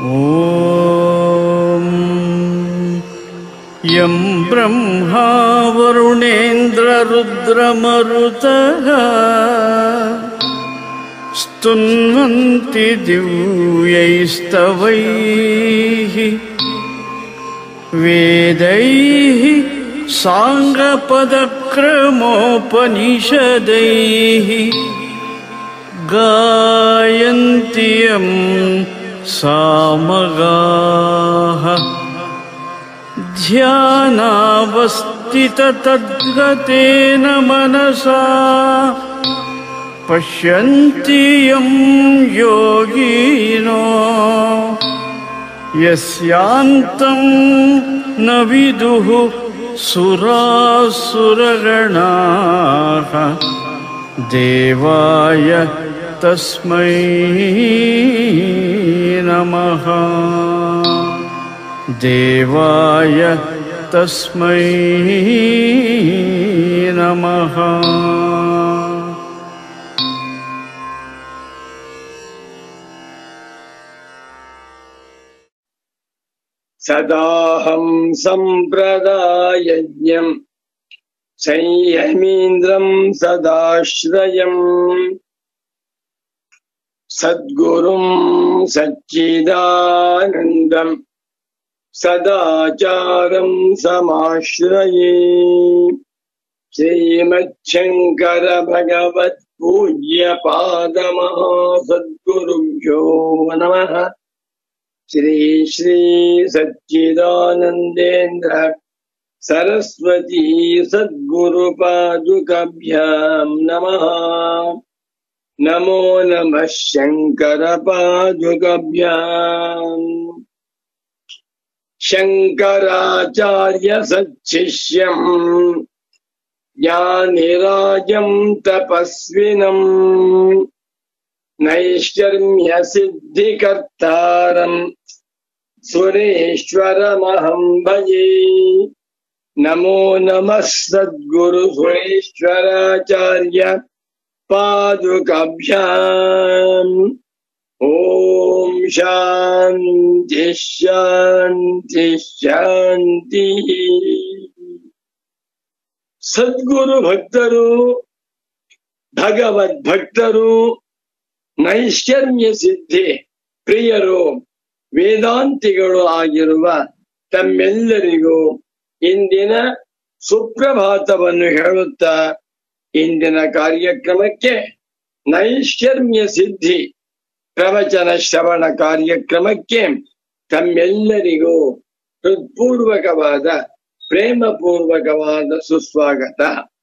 ॐ यं ब्रह्मा वरुणेन्द्ररुद्रमरुतः स्तुन्वन्ति दिव्यैस्तवैः वेदैः साङ्गपदक्रमोपनिषदैः गायन्ति यं सामगाः ध्यानावस्थिततद्गतेन मनसा पश्यन्ति यं योगिनो यस्यान्तं न विदुः सुरासुरगणाः देवाय तस्मै नमः देवाय तस्मै नमः सदाहं सम्प्रदायज्ञम् संयमीन्द्रं सदाश्रयम् सद्गुरुं सच्चिदानन्दम् सदाचारं समाश्रये श्रीमच्छङ्कर भगवत्पूज्यपादमहासद्गुरुभ्यो नमः श्री श्री सच्चिदानन्देन्द्र सरस्वती सद्गुरुपादुकभ्यां नमः नमो नमः शङ्करपादुकभ्याम् शङ्कराचार्य सच्छिष्यम् ज्ञानिराजम् तपस्विनम् नैष्कर्म्यसिद्धिकर्तारम् सुरेश्वरमहम् भजे नमो नमः सद्गुरु सुरेश्वराचार्य पादुकाभ्याम् ॐ शान्ति शान्ति ಶಾಂತಿಃ ಸದ್ಗುರು ಭಕ್ತರು ಭಗವದ್ ಭಕ್ತರು ನೈಷ್ಕರ್ಮ್ಯ ಸಿದ್ಧಿ ಪ್ರಿಯರು ವೇದಾಂತಿಗಳು ಆಗಿರುವ ತಮ್ಮೆಲ್ಲರಿಗೂ ಇಂದಿನ ಸುಪ್ರಭಾತವನ್ನು ಹೇಳುತ್ತಾ ಇಂದಿನ ಕಾರ್ಯಕ್ರಮಕ್ಕೆ ನೈಷ್ಕರ್ಮ್ಯ ಸಿದ್ಧಿ ಪ್ರವಚನ ಶ್ರವಣ ಕಾರ್ಯಕ್ರಮಕ್ಕೆ ತಮ್ಮೆಲ್ಲರಿಗೂ ಹೃತ್ಪೂರ್ವಕವಾದ ಪ್ರೇಮಪೂರ್ವಕವಾದ ಸುಸ್ವಾಗತ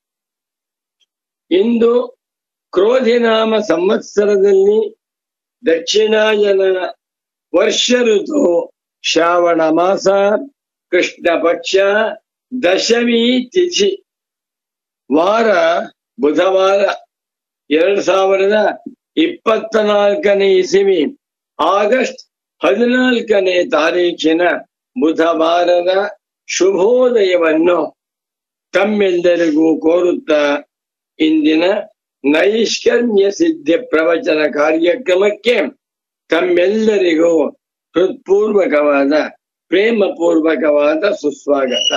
ಇಂದು ಕ್ರೋಧಿನಾಮ ಸಂವತ್ಸರದಲ್ಲಿ ದಕ್ಷಿಣಾಯನ ವರ್ಷ ಋತು ಶ್ರಾವಣ ಮಾಸ ಕೃಷ್ಣ ಪಕ್ಷ ದಶಮಿ ತಿಥಿ ವಾರ ಬುಧವಾರ ಎರಡ್ ಸಾವಿರದ ಇಪ್ಪತ್ತ ನಾಲ್ಕನೇ ಇಸವಿ ಆಗಸ್ಟ್ ಹದಿನಾಲ್ಕನೇ ತಾರೀಖಿನ ಬುಧವಾರದ ಶುಭೋದಯವನ್ನು ತಮ್ಮೆಲ್ಲರಿಗೂ ಕೋರುತ್ತಾ ಇಂದಿನ ನೈಷ್ಕರ್ಮ್ಯ ಸಿದ್ಧಿ ಪ್ರವಚನ ಕಾರ್ಯಕ್ರಮಕ್ಕೆ ತಮ್ಮೆಲ್ಲರಿಗೂ ಹೃತ್ಪೂರ್ವಕವಾದ ಪ್ರೇಮಪೂರ್ವಕವಾದ ಸುಸ್ವಾಗತ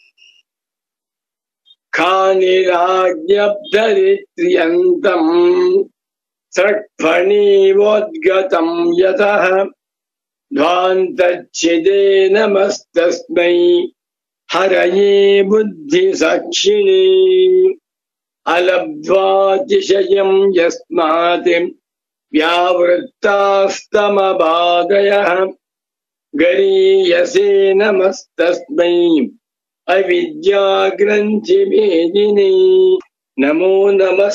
ಖಾನಿರಾಜ್ಞಬ್ಧರಿತ್ರ್ಯಂತಂ ಸಟ್ಫಣೀವೋದ್ಗತಂ ಯತಃ ಧ್ವಾन्तच्छिदे नमस्तस्मै हरये बुद्धिसाक्षिणे अलब्ध्वातिशयम् यस्मात् व्यावृत्तास्तमबाधयः गरीयसे नमस्तस्मै अविद्याग्रन्थिभेदिने नमो नमः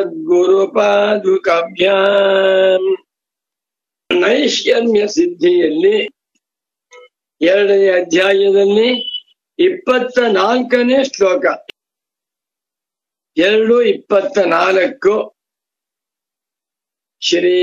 सद्गुरुपादुकाभ्याम् ನೈಷ್ಕರ್ಮ್ಯ ಸಿದ್ಧಿಯಲ್ಲಿ ಎರಡನೇ ಅಧ್ಯಾಯದಲ್ಲಿ ಇಪ್ಪತ್ತ ನಾಲ್ಕನೇ ಶ್ಲೋಕ ಎರಡು ಇಪ್ಪತ್ತ ನಾಲ್ಕು ಶ್ರೀ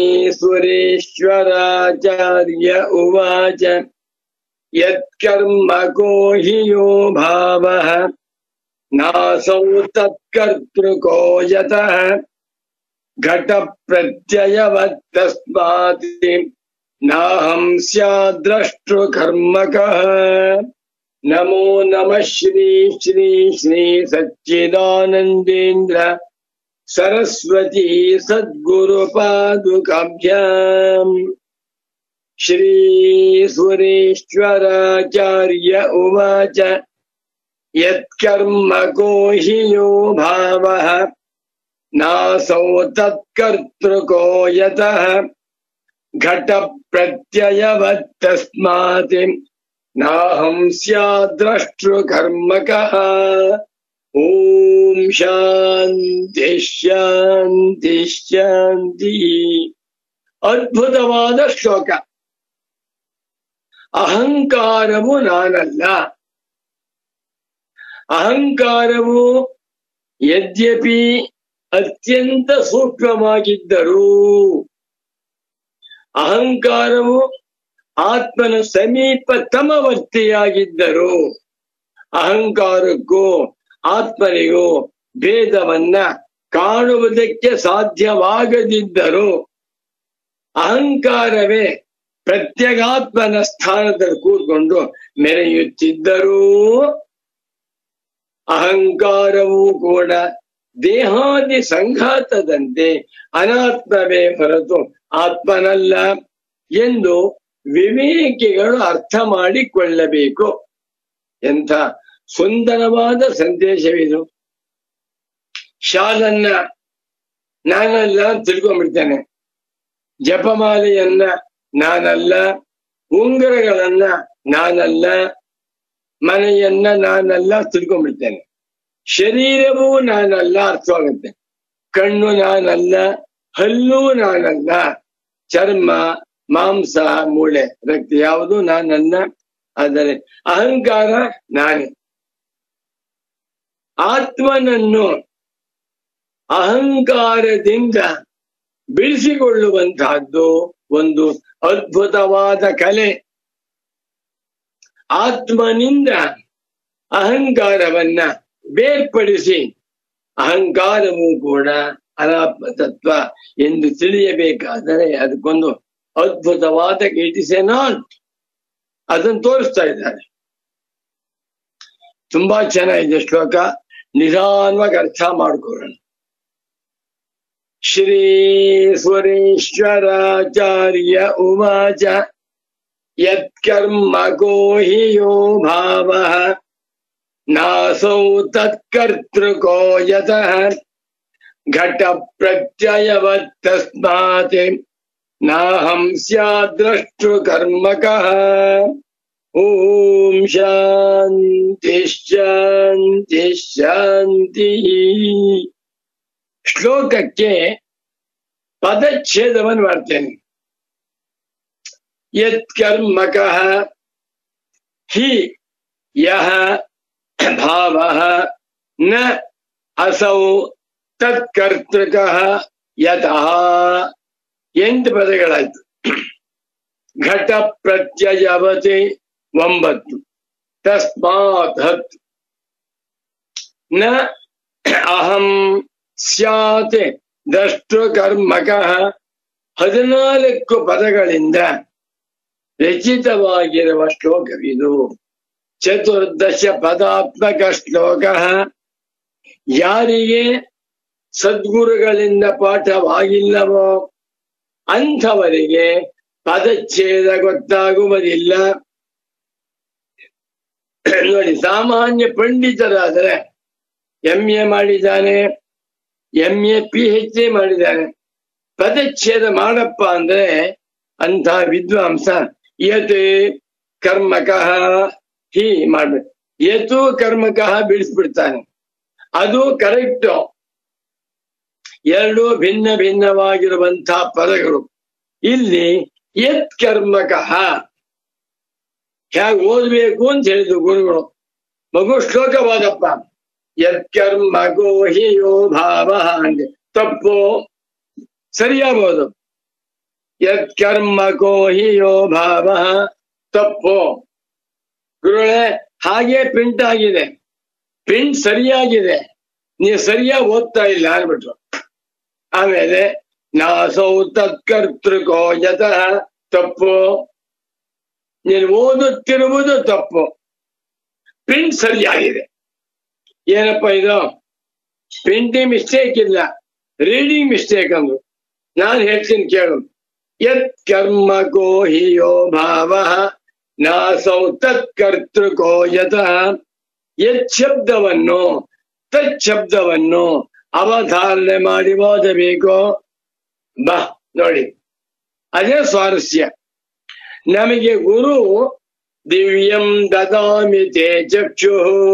ಸುರೇಶ್ವರಾಚಾರ್ಯ ಉವಾಚ ಯತ್ಕರ್ಮ ಕೋ ಹಿ ಯೋ ಭಾವಃ ನಾಸೌ ತತ್ಕರ್ತೃಕೋ ಯತಃ ಘಟ ಪ್ರತ್ಯಯವತ್ತಸ್ಮಾತ್ नाहं स्याद्रष्टृकर्मकः नमो नमः श्री श्री श्री सच्चिदानन्देन्द्र सरस्वती सद्गुरुपादुकाभ्याम् श्री सुरेश्वराचार्य उवाच यत्कर्म को हि यो भावः नासौ तत्कर्तृको यतः घटप्रत्ययवत्तस्मात् नाहं स्याद्रष्टृकर्मकः ॐ ಶಾಂತಿ ಶಾಂತಿ ಶಾಂತಿ ಅದ್ಭುತವಾದ ಶ್ಲೋಕ ಅಹಂಕಾರವು ನಾನಲ್ಲ ಅಹಂಕಾರವು ಯದ್ಯಪಿ ಅತ್ಯಂತ ಸೂಕ್ಷ್ಮವಾಗಿದ್ದರೂ ಅಹಂಕಾರವು ಆತ್ಮನ ಸಮೀಪತಮವರ್ತಿಯಾಗಿದ್ದರು ಅಹಂಕಾರಕ್ಕೂ ಆತ್ಮನಿಗೂ ಭೇದವನ್ನ ಕಾಣುವುದಕ್ಕೆ ಸಾಧ್ಯವಾಗದಿದ್ದರು ಅಹಂಕಾರವೇ ಪ್ರತ್ಯಗಾತ್ಮನ ಸ್ಥಾನದಲ್ಲಿ ಕೂತ್ಕೊಂಡು ಮೆರೆಯುತ್ತಿದ್ದರೂ ಅಹಂಕಾರವೂ ಕೂಡ ದೇಹಾದಿ ಸಂಘಾತದಂತೆ ಅನಾತ್ಮವೇ ಹೊರತು ಆತ್ಮನಲ್ಲ ಎಂದು ವಿವೇಕಿಗಳು ಅರ್ಥ ಮಾಡಿಕೊಳ್ಳಬೇಕು ಎಂಥ ಸುಂದರವಾದ ಸಂದೇಶವಿದು ಶಾಲನ್ನ ನಾನಲ್ಲ ಅಂತ ತಿಳ್ಕೊಂಡ್ಬಿಡ್ತೇನೆ ಜಪಮಾಲೆಯನ್ನ ನಾನಲ್ಲ ಉಂಗುರಗಳನ್ನ ನಾನಲ್ಲ ಮನೆಯನ್ನ ನಾನಲ್ಲ ತಿಳ್ಕೊಂಡ್ಬಿಡ್ತೇನೆ ಶರೀರವೂ ನಾನಲ್ಲ ಅರ್ಥವಾಗುತ್ತೆ ಕಣ್ಣು ನಾನಲ್ಲ ಹಲ್ಲು ನಾನಲ್ಲ ಚರ್ಮ ಮಾಂಸ ಮೂಳೆ ರಕ್ತ ಯಾವುದು ನಾನಲ್ಲ ಆದರೆ ಅಹಂಕಾರ ನಾನೇ ಆತ್ಮನನ್ನು ಅಹಂಕಾರದಿಂದ ಬಿಡಿಸಿಕೊಳ್ಳುವಂತಹದ್ದು ಒಂದು ಅದ್ಭುತವಾದ ಕಲೆ ಆತ್ಮನಿಂದ ಅಹಂಕಾರವನ್ನ ಬೇರ್ಪಡಿಸಿ ಅಹಂಕಾರವೂ ಕೂಡ ಅನಾತ್ಮ ತತ್ವ ಎಂದು ತಿಳಿಯಬೇಕಾದರೆ ಅದಕ್ಕೊಂದು ಅದ್ಭುತವಾದ ಇಟ್ ಇಸ್ ಎ ನಾಟ್ ಅದನ್ನು ತೋರಿಸ್ತಾ ಇದ್ದಾರೆ ತುಂಬಾ ಚೆನ್ನಾಗಿದೆ ಶ್ಲೋಕ ನಿಧಾನವಾಗಿ ಅರ್ಥ ಮಾಡ್ಕೊಳ್ಳೋಣ ಶ್ರೀ ಸುರೇಶ್ವರಾಚಾರ್ಯ ಉವಾಚ ಯತ್ಕರ್ಮ ಗೋ ಹಿ ಯೋ ಭಾವ ನಾಸೌ ತತ್ಕರ್ತೃಕೋ ಯತಃ ಘಟ ಪ್ರತ್ಯಯವತ್ತಸ್ಮಾತ್ ನಾಹಂ ಸ್ಯಾದ್ರಷ್ಟು ಕರ್ಮಕಃ ಓಂ ಶಾಂತಿ ಶಾಂತಿ ಶಾಂತಿ ಶ್ಲೋಕಕ್ಕೆ ಪದಚ್ಛೇದವನ್ನು ಮಾಡ್ತೇನೆ ಯತ್ಕರ್ಮಕಃ ಹಿ ಯಹ ಭಾವ ನ ಅಸೌ ತತ್ಕರ್ತೃಕಃ ಯತಃ ಎಂಟು ಪದಗಳಾಯ್ತು ಘಟ ಪ್ರತ್ಯಯವತೆ ಒಂಬತ್ತು ತಸ್ಮಾತ್ ಹತ್ತು ನ ಅಹಂ ಸ್ಯಾತ್ ದಷ್ಟು ಕರ್ಮಕ ಹದಿನಾಲ್ಕು ಪದಗಳಿಂದ ರಚಿತವಾಗಿರುವ ಶ್ಲೋಕವಿದು ಚತುರ್ದಶ ಪದಾತ್ಮಕ ಶ್ಲೋಕ ಯಾರಿಗೆ ಸದ್ಗುರುಗಳಿಂದ ಪಾಠವಾಗಿಲ್ಲವೋ ಅಂಥವರಿಗೆ ಪದಚ್ಛೇದ ಗೊತ್ತಾಗುವುದಿಲ್ಲ ನೋಡಿ ಸಾಮಾನ್ಯ ಪಂಡಿತರಾದರೆ ಎಂ ಎ ಮಾಡಿದ್ದಾನೆ M A P H D ಮಾಡಿದ್ದಾನೆ ಪದಚ್ಛೇದ ಮಾಡಪ್ಪ ಅಂದ್ರೆ ಅಂಥ ವಿದ್ವಾಂಸ ಯತ್ ಕರ್ಮಕಃ ಹಿ ಮಾಡ್ಬೇಕು ಯತು ಕರ್ಮಕಃ ಬಿಡಿಸ್ಬಿಡ್ತಾನೆ ಅದು ಕರೆಕ್ಟ್ ಎರಡು ಭಿನ್ನ ಭಿನ್ನವಾಗಿರುವಂತಹ ಪದಗಳು ಇಲ್ಲಿ ಯತ್ ಕರ್ಮಕಃ ಹೇಗೆ ಓದ್ಬೇಕು ಅಂತ ಹೇಳಿದ್ರು ಗುರುಗಳು ಮಗು ಶ್ಲೋಕವಾದಪ್ಪ ಯತ್ಕರ್ಮ ಹಿ ಯೋ ಭಾವ ಅಂದೆ ತಪ್ಪು ಸರಿಯಾಗಬಹುದು ಯತ್ಕರ್ಮ ಹಿ ಯೋ ಭಾವ ತಪ್ಪು ಗುರುಗಳೇ ಹಾಗೆ ಪ್ರಿಂಟ್ ಆಗಿದೆ ಪ್ರಿಂಟ್ ಸರಿಯಾಗಿದೆ ನೀವು ಸರಿಯಾಗಿ ಓದ್ತಾ ಇಲ್ಲ ಅನ್ಬಿಟ್ರು ಆಮೇಲೆ ನಾಸೌ ತತ್ಕರ್ತೃಕೋ ಯತಃ ತಪ್ಪು ನೀನು ಓದುತ್ತಿರುವುದು ತಪ್ಪು ಪ್ರಿಂಟ್ ಸರಿಯಾಗಿದೆ ಏನಪ್ಪ ಇದು ಪ್ರಿಂಟಿಂಗ್ ಮಿಸ್ಟೇಕ್ ಇಲ್ಲ ರೀಡಿಂಗ್ ಮಿಸ್ಟೇಕ್ ಅಂದ್ರು ನಾನು ಹೇಳ್ತೀನಿ ಕೇಳು ಯತ್ ಕರ್ಮ ಕೋ ಹಿಯೋ ಭಾವ ನಾಸೌ ತತ್ ಕರ್ತೃಕೋ ಯತಃ ಯತ್ ಶಬ್ದವನ್ನು ತತ್ ಶಬ್ದವನ್ನು ಅವಧಾರಣೆ ಮಾಡಿ ಓದಬೇಕು ಬಾ ನೋಡಿ ಅದೇ ಸ್ವಾರಸ್ಯ ನಮಗೆ ಗುರು ದಿವ್ಯಂ ದದಾಮಿ ತೇ ಚಕ್ಷು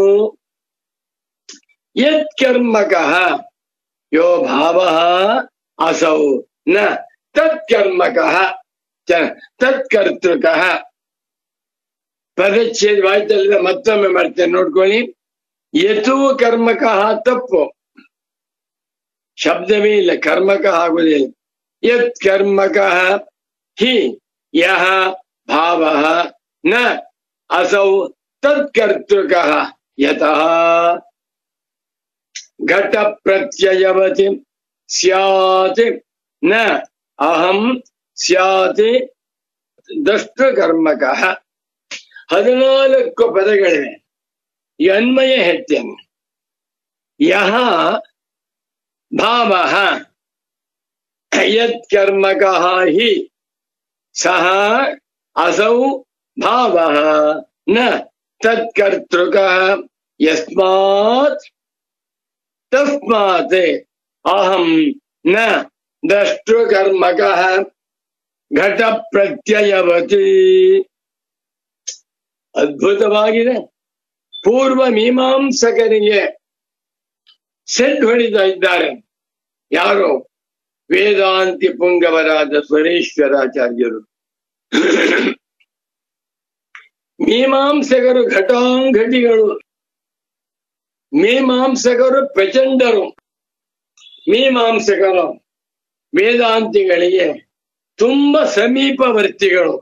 ಯತ್ ಕರ್ಮಕಃ ಯೋ ಭಾವ ಅಸೌ ನ ತತ್ಕರ್ಮಕಃ ಚ- ತತ್ಕರ್ತೃಕಃ ಪದಚ್ಛೇದವಾಯ್ತಲ್ಲ ಮತ್ತೊಮ್ಮೆ ಮಾಡ್ತೇನೆ ನೋಡ್ಕೊಳ್ಳಿ ಯತು ಕರ್ಮಕಃ ತಪ್ಪು ಶಬ್ದವೇ ಇಲ್ಲ ಕರ್ಮಕಃ ಆಗುವುದಿಲ್ಲ ಯತ್ ಕರ್ಮಕಃ ಹಿ ಯಹ ಭಾವ ನ ಅಸೌ ತತ್ಕರ್ತೃಕಃ ಯತಃ ಘಟ ಪ್ರತ್ಯಯವತಿ ಸ್ಯಾತ್ ನ ಅಹಂ ಸ್ಯಾತ್ ದಷ್ಟಕರ್ಮಕಃ ಹದಿನಾಲ್ಕು ಪದಗಳಿವೆ ಈ ಅನ್ವಯ ಹೇಳ್ತೇನೆ ಯಹ ಭಾವ ಯತ್ ಕರ್ಮಕಃ ಹಿ ಸಹ ಅಸೌ ಭಾವ ನ ತತ್ಕರ್ತೃಕಃ ಯಸ್ಮಾತ್ ತಸ್ಮಾತ್ ಅಹಂ ನ ದಷ್ಟೃಕರ್ಮಕಃ ಘಟ ಪ್ರತ್ಯಯವತಿ ಅದ್ಭುತವಾಗಿದೆ ಪೂರ್ವ ಮೀಮಾಂಸಕರಿಗೆ ಸೆಡ್ ಹೊಡಿತಾ ಇದ್ದಾರೆ ಯಾರು ವೇದಾಂತಿ ಪುಂಗವರಾದ ಸ್ವರೇಶ್ವರಾಚಾರ್ಯರು ಮೀಮಾಂಸಕರು ಘಟಾಂಘಟಿಗಳು ಮೀಮಾಂಸಕರು ಪ್ರಚಂಡರು ಮೀಮಾಂಸಕರು ವೇದಾಂತಿಗಳಿಗೆ ತುಂಬಾ ಸಮೀಪವರ್ತಿಗಳು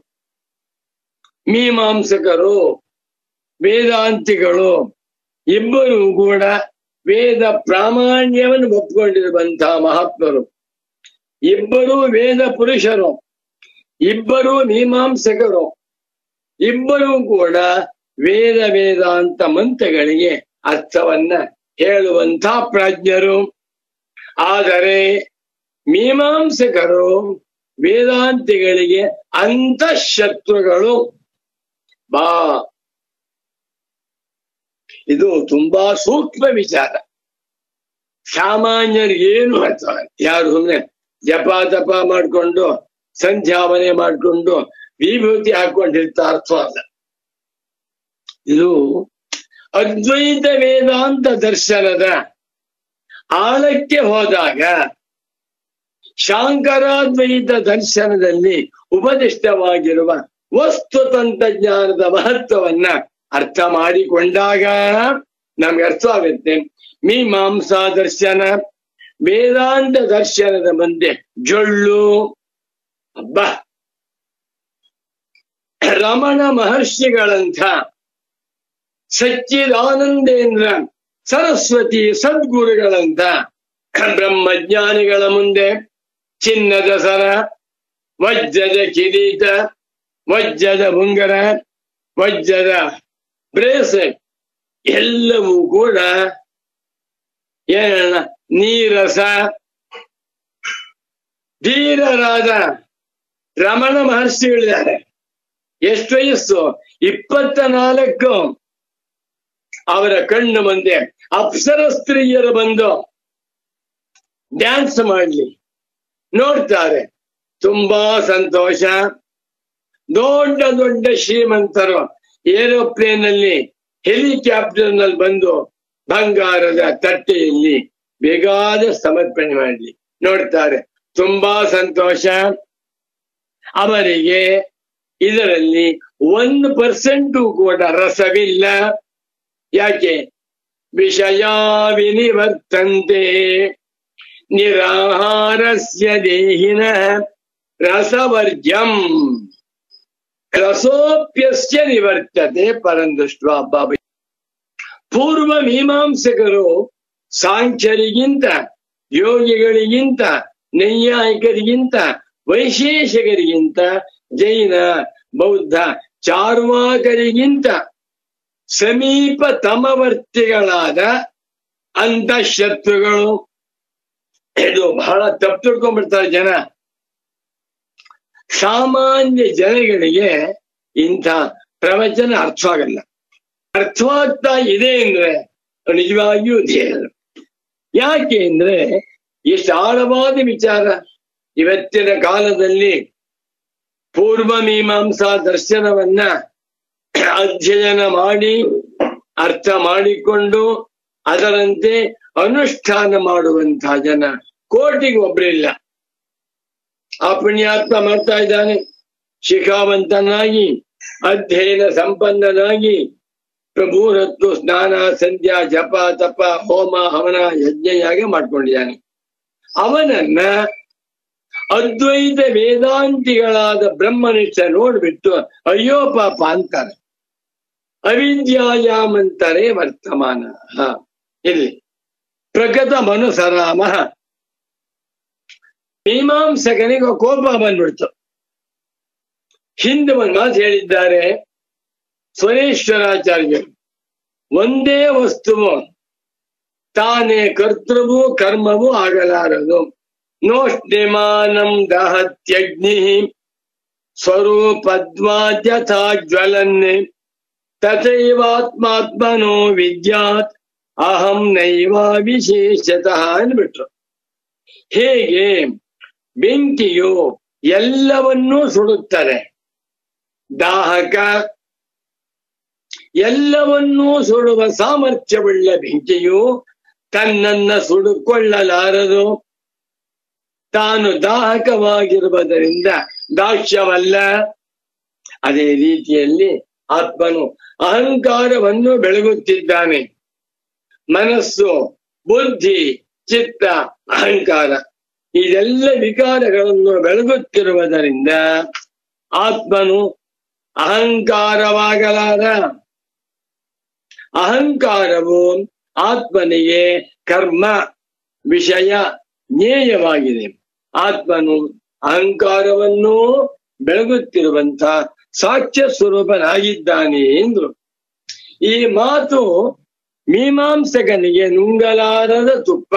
ಮೀಮಾಂಸಕರು ವೇದಾಂತಿಗಳು ಇಬ್ಬರು ಕೂಡ ವೇದ ಪ್ರಾಮಾಣ್ಯವನ್ನು ಒಪ್ಕೊಂಡಿರುವಂತಹ ಮಹಾತ್ಮರು ಇಬ್ಬರು ವೇದ ಪುರುಷರು ಇಬ್ಬರು ಮೀಮಾಂಸಕರು ಇಬ್ಬರೂ ಕೂಡ ವೇದ ವೇದಾಂತ ಮಂತ್ರಗಳಿಗೆ ಅರ್ಥವನ್ನ ಹೇಳುವಂತ ಪ್ರಾಜ್ಞರು ಆದರೆ ಮೀಮಾಂಸಕರು ವೇದಾಂತಿಗಳಿಗೆ ಅಂತಃಶತ್ರುಗಳು ಬಾ ಇದು ತುಂಬಾ ಸೂಕ್ಷ್ಮ ವಿಚಾರ ಸಾಮಾನ್ಯರಿಗೆ ಏನು ಅರ್ಥ ಯಾರು ಸುಮ್ಮನೆ ಜಪ ತಪ ಮಾಡ್ಕೊಂಡು ಸಂಧ್ಯಾವನೆ ಮಾಡ್ಕೊಂಡು ವಿಭೂತಿ ಹಾಕೊಂಡಿರ್ತಾ ಅರ್ಥ ಅಲ್ಲ ಇದು ಅದ್ವೈತ ವೇದಾಂತ ದರ್ಶನದ ಆಳಕ್ಕೆ ಹೋದಾಗ ಶಾಂಕರಾದ್ವೈತ ದರ್ಶನದಲ್ಲಿ ಉಪದಿಷ್ಟವಾಗಿರುವ ವಸ್ತು ತಂತ್ರಜ್ಞಾನದ ಮಹತ್ವವನ್ನ ಅರ್ಥ ಮಾಡಿಕೊಂಡಾಗ ನಮ್ಗೆ ಅರ್ಥ ಆಗುತ್ತೆ ಮೀಮಾಂಸಾ ದರ್ಶನ ವೇದಾಂತ ದರ್ಶನದ ಮುಂದೆ ಜೊಳ್ಳು ಹಬ್ಬ ರಮಣ ಮಹರ್ಷಿಗಳಂಥ ಸಚ್ಚಿದಾನಂದೇಂದ್ರ ಸರಸ್ವತಿ ಸದ್ಗುರುಗಳಂತ ಬ್ರಹ್ಮಜ್ಞಾನಿಗಳ ಮುಂದೆ ಚಿನ್ನದ ಸರ ವಜ್ರದ ಕಿರೀಟ ವಜ್ರದ ಉಂಗರ ವಜ್ರದ ಬ್ರೇಸ್ಲೆಟ್ ಎಲ್ಲವೂ ಕೂಡ ಏನ ನೀರಸ ಧೀರರಾದ ರಮಣ ಮಹರ್ಷಿಗಳಿದ್ದಾರೆ ಎಷ್ಟು ವಯಸ್ಸು ಇಪ್ಪತ್ತ ನಾಲ್ಕು ಅವರ ಕಣ್ಣು ಮುಂದೆ ಅಪ್ಸರ ಸ್ತ್ರೀಯರು ಬಂದು ಡ್ಯಾನ್ಸ್ ಮಾಡ್ಲಿ ನೋಡ್ತಾರೆ ತುಂಬಾ ಸಂತೋಷ ದೊಡ್ಡ ದೊಡ್ಡ ಶ್ರೀಮಂತರು ಏರೋಪ್ಲೇನ್ ಅಲ್ಲಿ ಹೆಲಿಕಾಪ್ಟರ್ ನಲ್ಲಿ ಬಂದು ಬಂಗಾರದ ತಟ್ಟೆಯಲ್ಲಿ ಬೇಕಾದ ಸಮರ್ಪಣೆ ಮಾಡಲಿ ನೋಡ್ತಾರೆ ತುಂಬಾ ಸಂತೋಷ ಅವರಿಗೆ ಇದರಲ್ಲಿ ಒಂದು ಪರ್ಸೆಂಟು ಕೂಡ ರಸವಿಲ್ಲ ಯಾಕೆ ವಿಷಯ ವಿನಿವರ್ತಂತೆ ನಿರಾಹಾರಸ್ಯ ದೇಹಿನ ರಸವರ್ಜಂ ರಸೋಪ್ಯಸ್ಯ ನಿವರ್ತತೆ ಪರಂದೃಷ್ಟ ಬಾಬಿ ಪೂರ್ವ ಮೀಮಾಂಸಕರು ಸಾಂಖ್ಯರಿಗಿಂತ ಯೋಗಿಗಳಿಗಿಂತ ನೈಯಾಯಿಕರಿಗಿಂತ ವೈಶೇಷಿಕರಿಗಿಂತ ಜೈನ ಬೌದ್ಧ ಚಾರ್ವಾಕರಿಗಿಂತ ಸಮೀಪ ತಮವರ್ತಿಗಳಾದ ಅಂತಃಶತ್ರುಗಳು ಇದು ಬಹಳ ತಪ್ಪು ತಿಳ್ಕೊಂಡ್ಬಿಡ್ತಾರೆ ಜನ ಸಾಮಾನ್ಯ ಜನಗಳಿಗೆ ಇಂಥ ಪ್ರವಚನ ಅರ್ಥವಾಗಲ್ಲ ಅರ್ಥವಾಗ್ತಾ ಇದೆ ಅಂದ್ರೆ ನಿಜವಾಗಿಯೂ ದೇವರು ಯಾಕೆ ಅಂದ್ರೆ ಎಷ್ಟು ಆಳವಾದ ವಿಚಾರ ಇವತ್ತಿನ ಕಾಲದಲ್ಲಿ ಪೂರ್ವ ಮೀಮಾಂಸಾ ದರ್ಶನವನ್ನ ಅಧ್ಯಯನ ಮಾಡಿ ಅರ್ಥ ಮಾಡಿಕೊಂಡು ಅದರಂತೆ ಅನುಷ್ಠಾನ ಮಾಡುವಂತಹ ಜನ ಕೋಟಿಗೆ ಒಬ್ಬರಿಲ್ಲ ಆ ಪುಣ್ಯಾತ್ಮ ಮಾಡ್ತಾ ಇದ್ದಾನೆ ಶಿಖಾವಂತನಾಗಿ ಅಧ್ಯಯನ ಸಂಪನ್ನನಾಗಿ ಪ್ರಭುರತ್ತು ಸ್ನಾನ ಸಂಧ್ಯಾ ಜಪ ತಪ ಹೋಮ ಹವನ ಯಜ್ಞ ಯಾಗ ಮಾಡ್ಕೊಂಡಿದ್ದಾನೆ ಅವನನ್ನ ಅದ್ವೈತ ವೇದಾಂತಿಗಳಾದ ಬ್ರಹ್ಮನಿಷ್ಠ ನೋಡ್ಬಿಟ್ಟು ಅಯ್ಯೋ ಪಾಪ ಅಂತಾರೆ ಅವಿದ್ಯಾಯಾಮಂತರೇ ವರ್ತಮಾನ ಹ ಇಲ್ಲಿ ಪ್ರಗತ ಮನುಸರಾಮ ಮೀಮಾಂಸಕನಿಗೆ ಕೋಪ ಬಂದ್ಬಿಡ್ತು ಹಿಂದೆ ಒಂದು ಮಾತು ಹೇಳಿದ್ದಾರೆ ಸ್ವರೇಶ್ವರಾಚಾರ್ಯರು ಒಂದೇ ವಸ್ತುವು ತಾನೇ ಕರ್ತೃವು ಕರ್ಮವೂ ಆಗಲಾರದು ನೋಷ್ಣಿಮಾನಂ ದಹತ್ಯಗ್ನಿ ಸ್ವರೂಪದ್ವಾದ್ಯಥಾ ಜ್ವಲನ್ನೇ ತಥೈವಾತ್ಮಾತ್ಮನೋ ವಿದ್ಯಾತ್ ಅಹಂ ನೈವ ವಿಶೇಷತಃ ಅಂದ್ಬಿಟ್ರು ಹೇಗೆ ಬೆಂಕಿಯು ಎಲ್ಲವನ್ನೂ ಸುಡುತ್ತಾರೆ ದಾಹಕ ಎಲ್ಲವನ್ನೂ ಸುಡುವ ಸಾಮರ್ಥ್ಯವುಳ್ಳ ಬೆಂಕಿಯು ತನ್ನನ್ನ ಸುಡುಕೊಳ್ಳಲಾರದು ತಾನು ದಾಹಕವಾಗಿರುವುದರಿಂದ ದಾಕ್ಷ್ಯವಲ್ಲ ಅದೇ ರೀತಿಯಲ್ಲಿ ಆತ್ಮನು ಅಹಂಕಾರವನ್ನು ಬೆಳಗುತ್ತಿದ್ದಾನೆ ಮನಸ್ಸು ಬುದ್ಧಿ ಚಿತ್ತ ಅಹಂಕಾರ ಇದೆಲ್ಲ ವಿಕಾರಗಳನ್ನು ಬೆಳಗುತ್ತಿರುವುದರಿಂದ ಆತ್ಮನು ಅಹಂಕಾರವಾಗಲಾರ ಅಹಂಕಾರವು ಆತ್ಮನಿಗೆ ಕರ್ಮ ವಿಷಯ ಜ್ಞೇಯವಾಗಿದೆ ಆತ್ಮನು ಅಹಂಕಾರವನ್ನು ಬೆಳಗುತ್ತಿರುವಂತ ಸಾಕ್ಷ್ಯ ಸ್ವರೂಪನಾಗಿದ್ದಾನೆ ಎಂದ್ರು ಈ ಮಾತು ಮೀಮಾಂಸಕನಿಗೆ ನುಂಗಲಾರದ ತುಪ್ಪ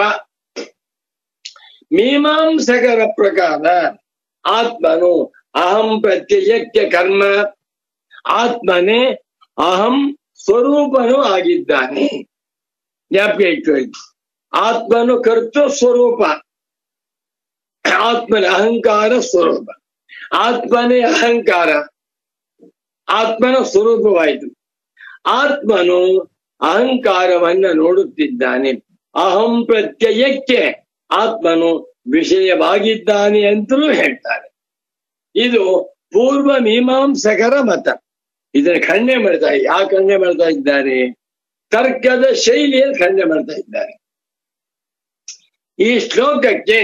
ಮೀಮಾಂಸಕರ ಪ್ರಕಾರ ಆತ್ಮನು ಅಹಂ ಪ್ರತ್ಯಯಕ್ಕೆ ಕರ್ಮ ಆತ್ಮನೇ ಅಹಂ ಸ್ವರೂಪನು ಆಗಿದ್ದಾನೆ ಜ್ಞಾಪಕ ಇಟ್ಕೊಳ್ಳಿ ಆತ್ಮನು ಕರ್ತೃ ಸ್ವರೂಪ ಆತ್ಮನ ಅಹಂಕಾರ ಸ್ವರೂಪ ಆತ್ಮನೇ ಅಹಂಕಾರ ಆತ್ಮನ ಸ್ವರೂಪವಾಯಿತು ಆತ್ಮನು ಅಹಂಕಾರವನ್ನ ನೋಡುತ್ತಿದ್ದಾನೆ ಅಹಂ ಪ್ರತ್ಯಯಕ್ಕೆ ಆತ್ಮನು ವಿಷಯವಾಗಿದ್ದಾನೆ ಅಂತಲೂ ಹೇಳ್ತಾರೆ ಇದು ಪೂರ್ವ ಮೀಮಾಂಸಕರ ಮತ ಇದನ್ನ ಖಂಡನೆ ಮಾಡ್ತಾ ಯಾಕೆ ಖಂಡನೆ ಮಾಡ್ತಾ ಇದ್ದಾರೆ ತರ್ಕದ ಶೈಲಿಯಲ್ಲಿ ಖಂಡನೆ ಮಾಡ್ತಾ ಇದ್ದಾರೆ ಈ ಶ್ಲೋಕಕ್ಕೆ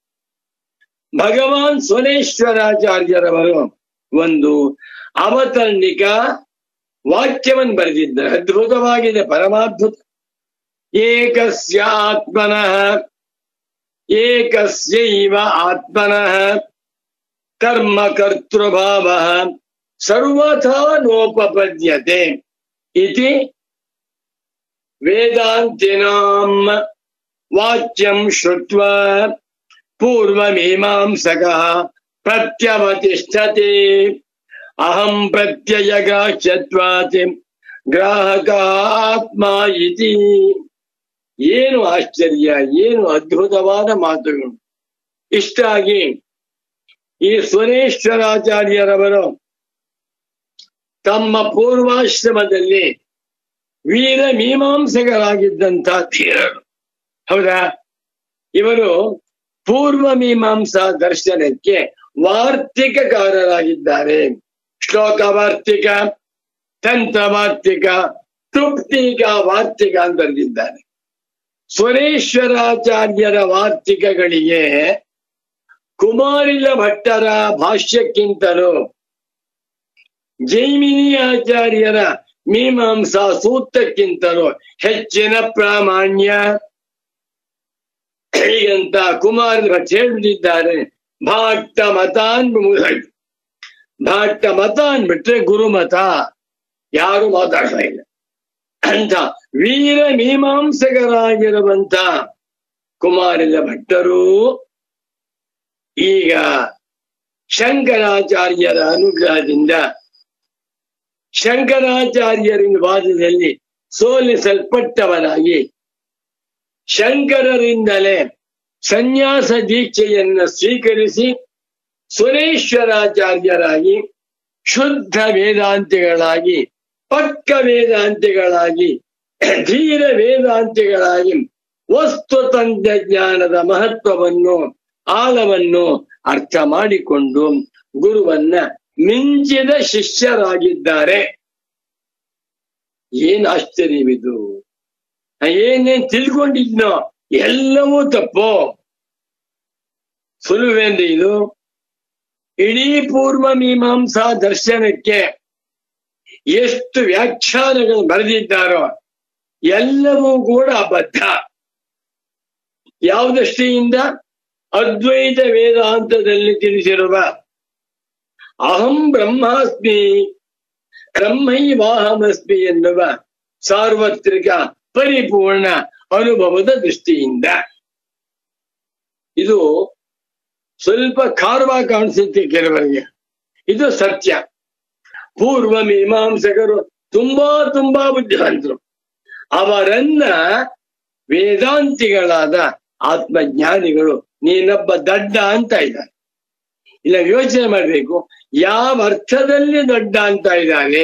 ಭಗವಾನ್ ಸ್ವನೇಶ್ವರಾಚಾರ್ಯರವರು ಒಂದು ಅವತರಣಿಕ ವಾಕ್ಯವನ್ನು ಬರೆದಿದ್ದಾರೆ ಅದ್ಭುತವಾಗಿದೆ ಪರಮಾದ್ಭುತ ಏಕಸ್ಯ ಆತ್ಮನಃ ಏಕಸ್ಯೈವ ಆತ್ಮನಃ ಕರ್ಮ ಕರ್ತೃಭಾವ ಸರ್ವಥಾ ನೋಪಪದ್ಯತೆ ಇತಿ ವೇದಾಂತಿನಾಂ ವಾಕ್ಯಂ ಶ್ರುತ್ವಾ ಪೂರ್ವಮೀಮಾಂಸಕಃ ಪ್ರತ್ಯವತಿಷ್ಠತೆ ಅಹಂ ಪ್ರತ್ಯಯಗ್ರಾಹ್ಯತ್ವಾತ್ ಗ್ರಾಹಕ ಆತ್ಮ ಇತಿ ಏನು ಆಶ್ಚರ್ಯ ಏನು ಅದ್ಭುತವಾದ ಮಾತುಗಳು ಇಷ್ಟಾಗಿ ಈ ಸುರೇಶ್ವರಾಚಾರ್ಯರವರು ತಮ್ಮ ಪೂರ್ವಾಶ್ರಮದಲ್ಲಿ ವೀರ ಮೀಮಾಂಸಕರಾಗಿದ್ದಂಥ ಧೀರರು ಹೌದಾ ಇವರು ಪೂರ್ವ ಮೀಮಾಂಸಾ ದರ್ಶನಕ್ಕೆ ವಾರ್ತಿಕಕಾರರಾಗಿದ್ದಾರೆ ಶ್ಲೋಕ ವಾರ್ತಿಕ ತಂತ್ರ ವಾರ್ತಿಕ ತೃಪ್ತಿಕ ವಾರ್ತಿಕ ಅಂತ ಬರೆದಿದ್ದಾರೆ ಸ್ವರೇಶ್ವರಾಚಾರ್ಯರ ವಾರ್ತಿಕಗಳಿಗೆ ಕುಮಾರಿಲ ಭಟ್ಟರ ಭಾಷ್ಯಕ್ಕಿಂತಲೂ ಜೈಮಿನಿ ಆಚಾರ್ಯರ ಮೀಮಾಂಸಾ ಸೂತ್ರಕ್ಕಿಂತಲೂ ಹೆಚ್ಚಿನ ಪ್ರಾಮಾಣ್ಯ ಹೀಗಂತ ಕುಮಾರ ಭಟ್ ಹೇಳ್ಬಿಟ್ಟಿದ್ದಾರೆ ಭಕ್ತ ಮತಾನ್ಮುಗಳು ಭಟ್ಟ ಮತ ಅಂದ್ಬಿಟ್ರೆ ಗುರುಮತ ಯಾರು ಮಾತಾಡ್ತಾ ಇಲ್ಲ ಅಂತ ವೀರ ಮೀಮಾಂಸಕರಾಗಿರುವಂತ ಕುಮಾರಿಲ ಭಟ್ಟರು ಈಗ ಶಂಕರಾಚಾರ್ಯರ ಅನುಗ್ರಹದಿಂದ ಶಂಕರಾಚಾರ್ಯರಿನ ವಾದದಲ್ಲಿ ಸೋಲಿಸಲ್ಪಟ್ಟವನಾಗಿ ಶಂಕರರಿಂದಲೇ ಸನ್ಯಾಸ ದೀಕ್ಷೆಯನ್ನು ಸ್ವೀಕರಿಸಿ ಸುರೇಶ್ವರಾಚಾರ್ಯರಾಗಿ ಶುದ್ಧ ವೇದಾಂತಿಗಳಾಗಿ ಪಕ್ಕ ವೇದಾಂತಿಗಳಾಗಿ ಧೀರ ವೇದಾಂತಿಗಳಾಗಿ ವಸ್ತು ತಂತ್ರಜ್ಞಾನದ ಮಹತ್ವವನ್ನು ಆಳವನ್ನು ಅರ್ಥ ಮಾಡಿಕೊಂಡು ಗುರುವನ್ನ ಮಿಂಚಿದ ಶಿಷ್ಯರಾಗಿದ್ದಾರೆ ಏನ್ ಆಶ್ಚರ್ಯವಿದು ಏನೇನ್ ತಿಳ್ಕೊಂಡಿದ್ನೋ ಎಲ್ಲವೂ ತಪ್ಪು ಸುಲುವೇನ್ರಿ ಇದು ಇಡೀ ಪೂರ್ವ ಮೀಮಾಂಸಾ ದರ್ಶನಕ್ಕೆ ಎಷ್ಟು ವ್ಯಾಖ್ಯಾನಗಳು ಬರೆದಿದ್ದಾರೋ ಎಲ್ಲವೂ ಕೂಡ ಅಬದ್ಧ ಯಾವ ದೃಷ್ಟಿಯಿಂದ ಅದ್ವೈತ ವೇದಾಂತದಲ್ಲಿ ತಿಳಿಸಿರುವ ಅಹಂ ಬ್ರಹ್ಮಾಸ್ಮಿ ಬ್ರಹ್ಮೈವಾಹಮಸ್ಮಿ ಎನ್ನುವ ಸಾರ್ವತ್ರಿಕ ಪರಿಪೂರ್ಣ ಅನುಭವದ ದೃಷ್ಟಿಯಿಂದ ಇದು ಸ್ವಲ್ಪ ಖಾರವಾಗಿ ಕಾಣಿಸುತ್ತೆ ಕೆಲವರಿಗೆ ಇದು ಸತ್ಯ ಪೂರ್ವ ಮೀಮಾಂಸಕರು ತುಂಬಾ ತುಂಬಾ ಬುದ್ಧಿವಂತರು ಅವರನ್ನ ವೇದಾಂತಿಗಳಾದ ಆತ್ಮಜ್ಞಾನಿಗಳು ನೀನೊಬ್ಬ ದಡ್ಡ ಅಂತ ಇದ್ದಾರೆ ಇಲ್ಲ ಯೋಚನೆ ಮಾಡ್ಬೇಕು ಯಾವ ಅರ್ಥದಲ್ಲಿ ದೊಡ್ಡ ಅಂತ ಇದ್ದಾನೆ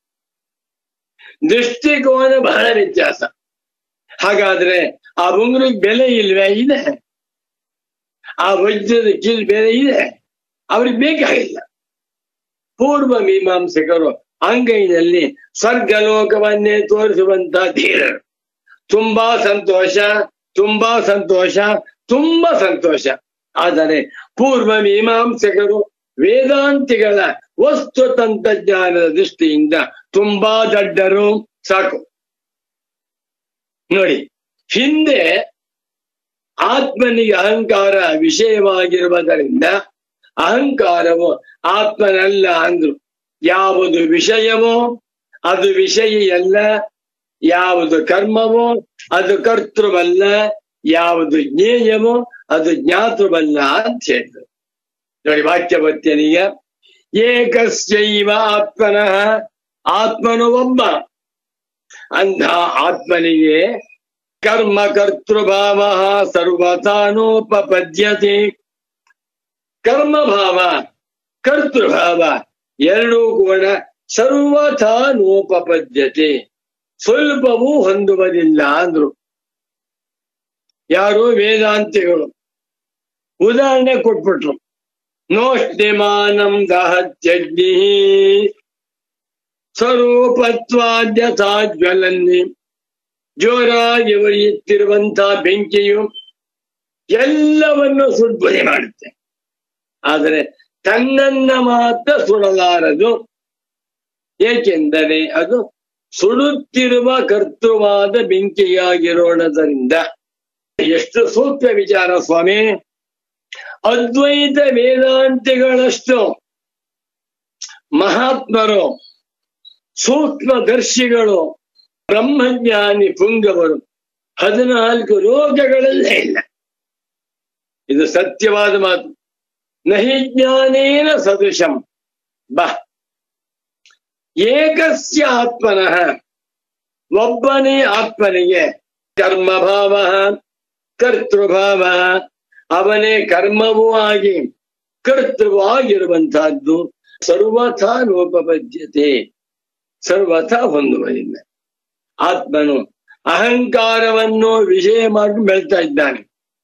ದೃಷ್ಟಿಕೋನ ಬಹಳ ವ್ಯತ್ಯಾಸ ಹಾಗಾದ್ರೆ ಆ ಉಂಗುರಕ್ಕೆ ಬೆಲೆ ಇಲ್ವೇ ಇದೆ ಆ ವಜ್ರದ ಕಿಲ್ ಬೆಲೆ ಇದೆ ಅವ್ರಿಗೆ ಬೇಕಾಗಿಲ್ಲ ಪೂರ್ವ ಮೀಮಾಂಸಕರು ಅಂಗೈನಲ್ಲಿ ಸ್ವರ್ಗಲೋಕವನ್ನೇ ತೋರಿಸುವಂತ ಧೀರರು ತುಂಬಾ ಸಂತೋಷ ತುಂಬಾ ಸಂತೋಷ ತುಂಬಾ ಸಂತೋಷ ಆದರೆ ಪೂರ್ವ ಮೀಮಾಂಸಕರು ವೇದಾಂತಿಗಳ ವಸ್ತು ತಂತ್ರಜ್ಞಾನದ ದೃಷ್ಟಿಯಿಂದ ತುಂಬಾ ದಡ್ಡರು ಸಾಕು ನೋಡಿ ಹಿಂದೆ ಆತ್ಮನಿಗೆ ಅಹಂಕಾರ ವಿಷಯವಾಗಿರುವುದರಿಂದ ಅಹಂಕಾರವು ಆತ್ಮನಲ್ಲ ಅಂದ್ರು ಯಾವುದು ವಿಷಯವೋ ಅದು ವಿಷಯಿಯಲ್ಲ ಯಾವುದು ಕರ್ಮವೋ ಅದು ಕರ್ತೃವಲ್ಲ ಯಾವುದು ಜ್ಞೇಯವೋ ಅದು ಜ್ಞಾತೃವಲ್ಲ ಅಂತ ಹೇಳಿದ್ರು ನೋಡಿ ವಾಕ್ಯವತ್ಯನಿಗ ಏಕಸ್ಯೈವ ಆತ್ಮನಃ ಆತ್ಮನು ಒಬ್ಬ ಅಂಧ ಆತ್ಮನಿಗೆ ಕರ್ಮ ಕರ್ತೃಭಾವ ಸರ್ವಥಾನೋಪಪದ್ಯತೆ ಕರ್ಮಭಾವ ಕರ್ತೃಭಾವ ಎರಡೂ ಕೂಡ ಸರ್ವಥಾನೋಪಪದ್ಯತೆ ಸ್ವಲ್ಪವೂ ಹೊಂದುವುದಿಲ್ಲ ಅಂದ್ರು ಯಾರು ವೇದಾಂತಿಗಳು ಉದಾಹರಣೆ ಕೊಟ್ಬಿಟ್ರು ನೋಷ್ಟಿಮಾನಂ ದಹತ್ಯಗ್ನಿ ಸ್ವರೂಪತ್ವಾದ್ಯಥಾ ಜ್ವಲನ್ನಿ ಜೋರಾಗಿ ಉರಿಯುತ್ತಿರುವಂತ ಬೆಂಕಿಯು ಎಲ್ಲವನ್ನು ಸುಡ್ಬುದಿ ಮಾಡುತ್ತೆ ಆದರೆ ತನ್ನನ್ನ ಮಾತ್ರ ಸುಡಲಾರದು ಏಕೆಂದರೆ ಅದು ಸುಡುತ್ತಿರುವ ಕರ್ತೃವಾದ ಬೆಂಕಿಯಾಗಿರೋಣದರಿಂದ ಎಷ್ಟು ಸೂಕ್ತ ವಿಚಾರ ಸ್ವಾಮಿ ಅದ್ವೈತ ವೇದಾಂತಿಗಳಷ್ಟು ಮಹಾತ್ಮರು ಸೂಕ್ಷ್ಮದರ್ಶಿಗಳು ಬ್ರಹ್ಮಜ್ಞಾನಿ ಪುಂಗವರು ಹದಿನಾಲ್ಕು ಲೋಕಗಳಲ್ಲೇ ಇಲ್ಲ ಇದು ಸತ್ಯವಾದ ಮಾತು ನಹಿ ಜ್ಞಾನೇನ ಸದೃಶಂ ಬಾ ಏಕಸ್ಯ ಆತ್ಮನಃ ಒಬ್ಬನೇ ಆತ್ಮನಿಗೆ ಕರ್ಮಭಾವ ಕರ್ತೃಭಾವ ಅವನೇ ಕರ್ಮವೂ ಆಗಿ ಕರ್ತೃವೂ ಆಗಿರುವಂತಹದ್ದು ಸರ್ವಥಾ ನೋಪಪದ್ಯತೆ ಸರ್ವಥಾ ಹೊಂದುವುದಿಲ್ಲ ಆತ್ಮನು ಅಹಂಕಾರವನ್ನು ವಿಷಯ ಮಾಡಿ ಬೆಳ್ತಾ ಇದ್ದಾನೆ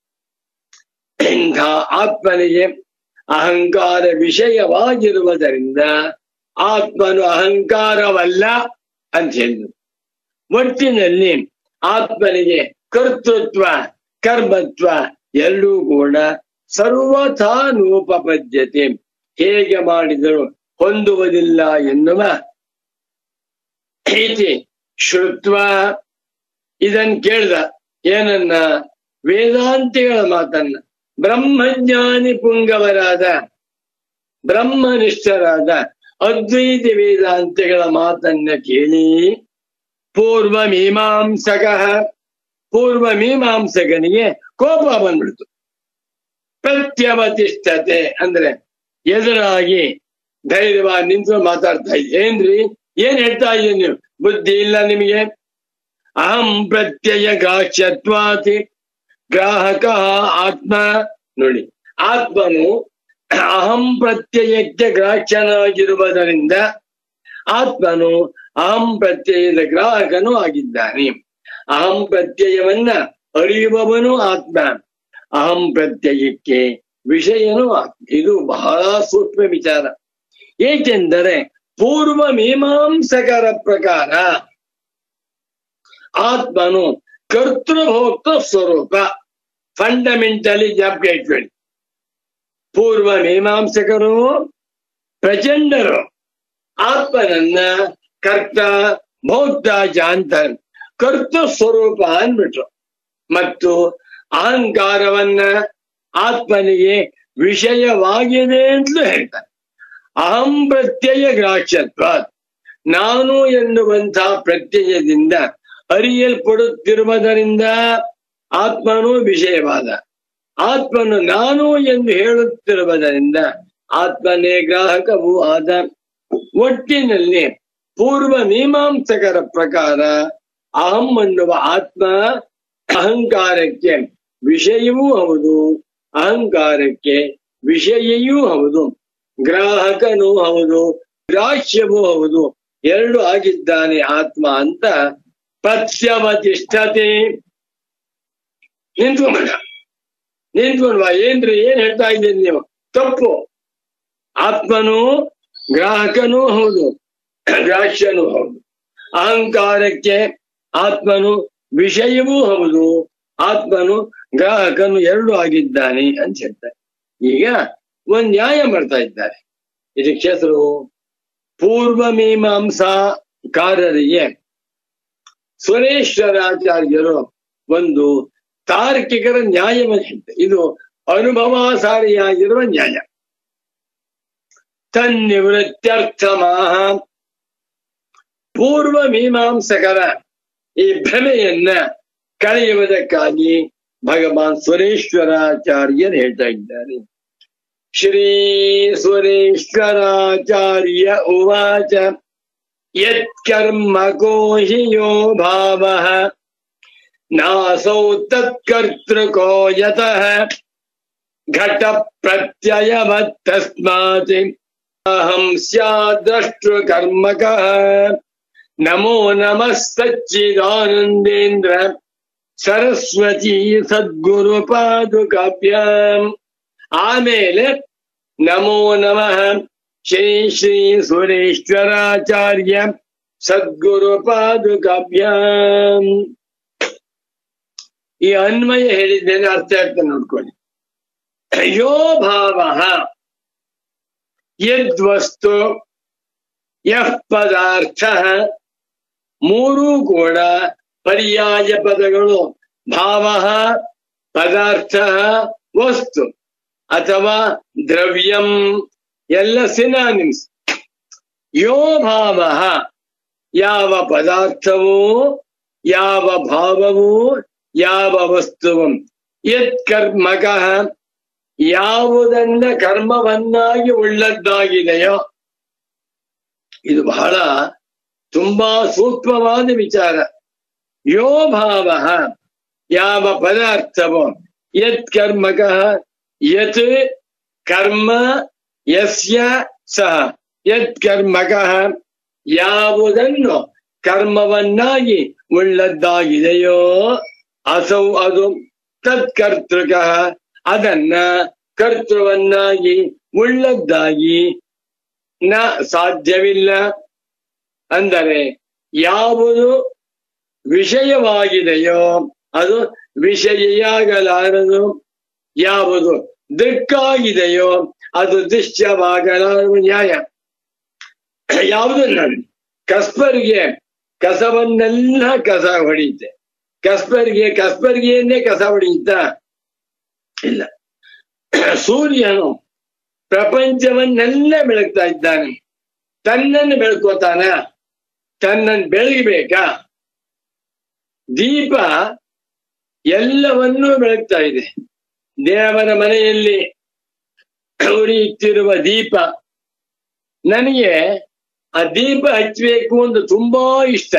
ಇಂಥ ಆತ್ಮನಿಗೆ ಅಹಂಕಾರ ವಿಷಯವಾಗಿರುವುದರಿಂದ ಆತ್ಮನು ಅಹಂಕಾರವಲ್ಲ ಅಂತ ಹೇಳಿದ್ರು ಒಟ್ಟಿನಲ್ಲಿ ಆತ್ಮನಿಗೆ ಕರ್ತೃತ್ವ ಕರ್ಮತ್ವ ಎರಡೂ ಕೂಡ ಸರ್ವಥಾನೂಪಪದ್ಯತೆ ಹೇಗೆ ಮಾಡಿದರೂ ಹೊಂದುವುದಿಲ್ಲ ಎನ್ನುವ ರೀತಿ ಶ್ರುತ್ವ ಇದನ್ ಕೇಳ್ದ ಏನನ್ನ ವೇದಾಂತಿಗಳ ಮಾತನ್ನ ಬ್ರಹ್ಮಜ್ಞಾನಿ ಪುಂಗವರಾದ ಬ್ರಹ್ಮನಿಷ್ಠರಾದ ಅದ್ವೈತ ವೇದಾಂತಗಳ ಮಾತನ್ನ ಕೇಳಿ ಪೂರ್ವ ಮೀಮಾಂಸಕ ಪೂರ್ವ ಮೀಮಾಂಸಕನಿಗೆ ಕೋಪ ಬಂದ್ಬಿಡ್ತು ಪ್ರತ್ಯವತಿಷ್ಠತೆ ಅಂದ್ರೆ ಎದುರಾಗಿ ಧೈರ್ಯವಾಗಿ ನಿಂತು ಮಾತಾಡ್ತಾ ಇದ್ದೆ ಏನ್ರಿ ಏನ್ ಹೇಳ್ತಾ ಇದ್ದೀರಿ ನೀವು ಬುದ್ಧಿ ಇಲ್ಲ ನಿಮಗೆ ಅಹಂ ಪ್ರತ್ಯಯ ಗ್ರಾಹ್ಯತ್ವಾತಿ ಗ್ರಾಹಕ ಆತ್ಮ ನೋಡಿ ಆತ್ಮನು ಅಹಂ ಪ್ರತ್ಯಯಕ್ಕೆ ಗ್ರಾಹ್ಯನಾಗಿರುವುದರಿಂದ ಆತ್ಮನು ಅಹಂ ಪ್ರತ್ಯಯದ ಗ್ರಾಹಕನು ಆಗಿದ್ದಾನೆ ಅಹಂ ಪ್ರತ್ಯಯವನ್ನ ಅರಿಯುವವನು ಆತ್ಮ ಅಹಂ ಪ್ರತ್ಯಯಕ್ಕೆ ವಿಷಯನು ಆತ್ಮ ಇದು ಬಹಳ ಸೂಕ್ಷ್ಮ ವಿಚಾರ ಏಕೆಂದರೆ ಪೂರ್ವ ಮೀಮಾಂಸಕರ ಪ್ರಕಾರ ಆತ್ಮನು ಕರ್ತೃಭೋಕ್ತೃ ಸ್ವರೂಪ ಫಂಡಮೆಂಟಲಿ ಜ್ಞಾಪಕ ಇಟ್ಕೊಳ್ಳಿ ಪೂರ್ವ ಮೀಮಾಂಸಕರು ಪ್ರಚಂಡರು ಆತ್ಮನನ್ನ ಕರ್ತ ಭೋಕ್ತ ಜಾಂತ ಕರ್ತ ಸ್ವರೂಪ ಅಂದ್ಬಿಟ್ರು ಮತ್ತು ಅಹಂಕಾರವನ್ನ ಆತ್ಮನಿಗೆ ವಿಷಯವಾಗಿದೆ ಅಂತಲೂ ಹೇಳ್ತಾರೆ ಅಹಂ ಪ್ರತ್ಯಯ ಗ್ರಾಹ್ಯತ್ವ ನಾನು ಎನ್ನುವಂತಹ ಪ್ರತ್ಯಯದಿಂದ ಅರಿಯಲ್ಪಡುತ್ತಿರುವುದರಿಂದ ಆತ್ಮನು ವಿಷಯವಾದ ಆತ್ಮನು ನಾನು ಎಂದು ಹೇಳುತ್ತಿರುವುದರಿಂದ ಆತ್ಮನೇ ಗ್ರಾಹಕವೂ ಆದ ಒಟ್ಟಿನಲ್ಲಿ ಪೂರ್ವ ಮೀಮಾಂಸಕರ ಪ್ರಕಾರ ಅಹಂ ಅನ್ನುವ ಆತ್ಮ ಅಹಂಕಾರಕ್ಕೆ ವಿಷಯವೂ ಹೌದು ಅಹಂಕಾರಕ್ಕೆ ವಿಷಯಯೂ ಹೌದು ಗ್ರಾಹಕನೂ ಹೌದು ಗ್ರಾಹ್ಯವೂ ಹೌದು ಎರಡು ಆಗಿದ್ದಾನೆ ಆತ್ಮ ಅಂತ ಪ್ರತ್ಯವತಿಷ್ಠತೆ ನಿಂತ್ಕೊಂಡ ನಿಂತ್ಕೊಂಡ್ವಾ ಏನ್ರಿ ಏನ್ ಹೇಳ್ತಾ ಇದ್ದೀರಿ ನೀವು ತಪ್ಪು ಆತ್ಮನು ಗ್ರಾಹಕನೂ ಹೌದು ಗ್ರಾಹ್ಯನೂ ಹೌದು ಅಹಂಕಾರಕ್ಕೆ ಆತ್ಮನು ವಿಷಯವೂ ಹೌದು ಆತ್ಮನು ಗ್ರಾಹಕನು ಎರಡು ಆಗಿದ್ದಾನೆ ಅಂತ ಹೇಳ್ತಾರೆ ಈಗ ಒಂದ್ ನ್ಯಾಯ ಮಾಡ್ತಾ ಇದ್ದಾರೆ ಇದಕ್ಕೆ ಹೆಸರು ಪೂರ್ವ ಮೀಮಾಂಸಾಕಾರರಿಗೆ ಸುರೇಶ್ವರಾಚಾರ್ಯರು ಒಂದು ತಾರ್ಕಿಕರ ನ್ಯಾಯವನ್ನು ಹೇಳ್ತಾರೆ ಇದು ಅನುಭವಾಸಾರಿಯಾಗಿರುವ ನ್ಯಾಯ ತನ್ನಿವೃತ್ತ್ಯರ್ಥಮಾಹ ಪೂರ್ವ ಮೀಮಾಂಸಕರ ಈ ಭ್ರಮೆಯನ್ನ ಕಳೆಯುವುದಕ್ಕಾಗಿ ಭಗವಾನ್ ಸುರೇಶ್ವರಾಚಾರ್ಯರು ಹೇಳ್ತಾ ಇದ್ದಾರೆ ಶ್ರೀ ಸುರೇಶ್ವರಾಚಾರ್ಯ ಉವಾಚ ಯತ್ಕರ್ಮ ಕೋಹಿ ಯೋ ಭಾವ ನಾಸೌ ತತ್ಕರ್ತೃಕೋ ಯತಃ ಘಟ ಪ್ರತ್ಯಯವತ್ತಸ್ಮಾತ್ ಅಹಂ ಸ್ಯಾದ್ರಷ್ಟು ಕರ್ಮಕ ನಮೋ ನಮಃ ಸಚ್ಚಿದಾನಂದೇಂದ್ರ ಸರಸ್ವತಿ ಸದ್ಗುರು ಪಾದುಕಾಭ್ಯಾಂ ಆಮೇಲೆ ನಮೋ ನಮಃ ಶ್ರೀ ಶ್ರೀ ಸುರೇಶ್ವರಾಚಾರ್ಯ ಸದ್ಗುರು ಪಾದುಕಾಭ್ಯಾಂ ಈ ಅನ್ವಯ ಹೇಳಿದ್ದೇನೆ ಅರ್ಥ ಆಗ್ತದೆ ನೋಡ್ಕೊಳ್ಳಿ ಯೋ ಭಾವ ಯದ್ವಸ್ತು ಯಃ ಪದಾರ್ಥ ಮೂರೂ ಕೂಡ ಪರ್ಯಾಯ ಪದಗಳು ಭಾವ ಪದಾರ್ಥ ವಸ್ತು ಅಥವಾ ದ್ರವ್ಯಂ ಎಲ್ಲ ಸಿನಾನಿಮ್ಸ್ ಯೋ ಭಾವ ಯಾವ ಪದಾರ್ಥವು ಯಾವ ಭಾವವು ಯಾವ ವಸ್ತುವು ಯತ್ ಕರ್ಮಕ ಯಾವುದನ್ನ ಕರ್ಮವನ್ನಾಗಿ ಉಳ್ಳದ್ದಾಗಿದೆಯೋ ಇದು ಬಹಳ ತುಂಬಾ ಸೂಕ್ಷ್ಮವಾದ ವಿಚಾರ ಯೋ ಭಾವ ಯಾವ ಪದಾರ್ಥವು ಯತ್ ಕರ್ಮಕ ಯತ್ ಕರ್ಮ ಯಸ್ಯ ಸಹ ಯತ್ ಕರ್ಮಕ ಯಾವುದನ್ನು ಕರ್ಮವನ್ನಾಗಿ ಉಳ್ಳದ್ದಾಗಿದೆಯೋ ಅಸೌ ಅದು ತತ್ಕರ್ತೃಕ ಅದನ್ನ ಕರ್ತೃವನ್ನಾಗಿ ಉಳ್ಳದ್ದಾಗಿ ನ ಸಾಧ್ಯವಿಲ್ಲ ಅಂದರೆ ಯಾವುದು ವಿಷಯವಾಗಿದೆಯೋ ಅದು ವಿಷಯಿಯಾಗಲಾರದು ಯಾವುದು ದೃಕ್ಕಾಗಿದೆಯೋ ಅದು ದೃಶ್ಯವಾಗಲಾರದು ನ್ಯಾಯ ಯಾವುದನ್ನ ಕಸ್ಪರ್ಗೆ ಕಸವನ್ನೆಲ್ಲ ಕಸ ಹೊಡೆಯುತ್ತೆ ಕಸ್ಪರ್ಗೆ ಕಸ್ಪರ್ಗೆಯನ್ನೇ ಕಸ ಹೊಡೆಯುತ್ತಾ ಇಲ್ಲ ಸೂರ್ಯನು ಪ್ರಪಂಚವನ್ನೆಲ್ಲ ಬೆಳಗ್ತಾ ಇದ್ದಾನೆ ತನ್ನನ್ನು ಬೆಳ್ಕೋತಾನ ತನ್ನನ್ನು ಬೆಳಗಬೇಕಾ ದೀಪ ಎಲ್ಲವನ್ನೂ ಬೆಳಗ್ತಾ ಇದೆ ದೇವರ ಮನೆಯಲ್ಲಿ ಉರಿಯುತ್ತಿರುವ ದೀಪ ನನಗೆ ಆ ದೀಪ ಹಚ್ಚಬೇಕು ಅಂತ ತುಂಬಾ ಇಷ್ಟ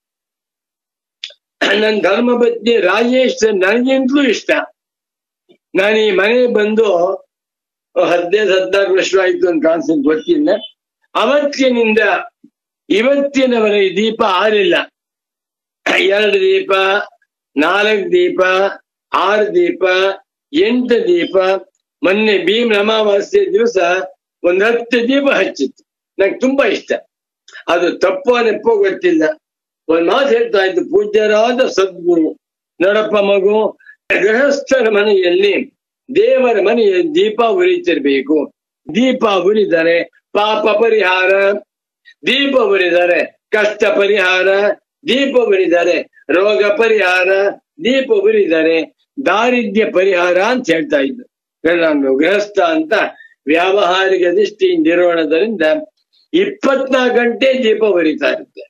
ನನ್ನ ಧರ್ಮಪತ್ನಿ ರಾಜೇಶ್ ನನಗಿಂತಲೂ ಇಷ್ಟ ನಾನು ಈ ಮನೆಗೆ ಬಂದು ಹದಿನೈದು ಹದಿನಾರು ವರ್ಷ ಆಯ್ತು ಅಂತ ಕಾಣಿಸ್ತದೆ ಗೊತ್ತಿಲ್ಲ ಅವತ್ತಿನಿಂದ ಇವತ್ತಿನವರೆಗೆ ದೀಪ ಆರಿಲ್ಲ ಎರಡು ದೀಪ ನಾಲ್ಕು ದೀಪ ಆರು ದೀಪ ಎಂಟು ದೀಪ ಮೊನ್ನೆ ಭೀಮ್ ಅಮಾವಾಸ್ಯೆ ದಿವಸ ಒಂದ್ ಹತ್ತು ದೀಪ ಹಚ್ಚಿತ್ತು ನಂಗೆ ತುಂಬಾ ಇಷ್ಟ ಅದು ತಪ್ಪೋ ನೆಪ್ಪೋ ಗೊತ್ತಿಲ್ಲ ಒಂದ್ ಮಾತು ಹೇಳ್ತಾ ಇತ್ತು ಪೂಜ್ಯರಾದ ಸದ್ಗುರು ನೋಡಪ್ಪ ಮಗು ಗೃಹಸ್ಥರ ಮನೆಯಲ್ಲಿ ದೇವರ ಮನೆಯಲ್ಲಿ ದೀಪ ಉರಿತಿರ್ಬೇಕು ದೀಪ ಉರಿದರೆ ಪಾಪ ಪರಿಹಾರ ದೀಪ ಉರಿದರೆ ಕಷ್ಟ ಪರಿಹಾರ ದೀಪ ಉರಿದರೆ ರೋಗ ಪರಿಹಾರ ದೀಪ ಉರಿದರೆ ದಾರಿದ್ರ್ಯ ಪರಿಹಾರ ಅಂತ ಹೇಳ್ತಾ ಇದ್ದು ನಾನು ಗೃಹಸ್ಥ ಅಂತ ವ್ಯಾವಹಾರಿಕ ದೃಷ್ಟಿಯಿಂದ ಇರೋಣದರಿಂದ ಇಪ್ಪತ್ನಾಲ್ಕು ಗಂಟೆ ದೀಪ ಉರಿತಾ ಇರುತ್ತೆ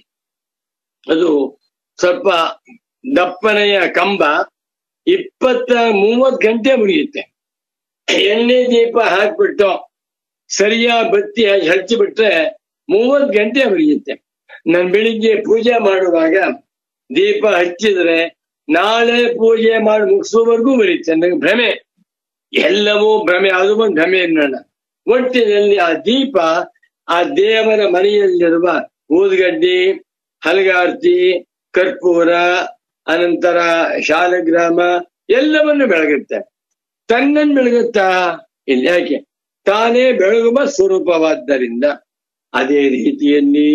ಅದು ಸ್ವಲ್ಪ ದಪ್ಪನೆಯ ಕಂಬ ಇಪ್ಪತ್ತ ಮೂವತ್ ಗಂಟೆ ಮುಗಿಯುತ್ತೆ ಎಣ್ಣೆ ದೀಪ ಹಾಕ್ಬಿಟ್ಟು ಸರಿಯಾದ ಬತ್ತಿ ಹಚ್ಚಿಬಿಟ್ರೆ ಮೂವತ್ ಗಂಟೆ ಮುಗಿಯುತ್ತೆ ನಾನು ಬೆಳಿಗ್ಗೆ ಪೂಜೆ ಮಾಡುವಾಗ ದೀಪ ಹಚ್ಚಿದ್ರೆ ನಾಳೆ ಪೂಜೆ ಮಾಡಿ ಮುಗಿಸೋವರೆಗೂ ಬರೀತೆ ನನಗೆ ಭ್ರಮೆ ಎಲ್ಲವೂ ಭ್ರಮೆ ಅದು ಒಂದು ಭ್ರಮೆ ಅನ್ನೋಣ ಒಟ್ಟಿನಲ್ಲಿ ಆ ದೀಪ ಆ ದೇವರ ಮನೆಯಲ್ಲಿರುವ ಊದ್ಗಡ್ಡಿ ಹಲಗಾರ್ತಿ ಕರ್ಪೂರ ಅನಂತರ ಶಾಲಗ್ರಾಮ ಎಲ್ಲವನ್ನು ಬೆಳಗುತ್ತೆ ತನ್ನನ್ನು ಬೆಳಗುತ್ತಾ ಇಲ್ಲ ಯಾಕೆ ತಾನೇ ಬೆಳಗುವ ಸ್ವರೂಪವಾದ್ದರಿಂದ ಅದೇ ರೀತಿಯಲ್ಲಿ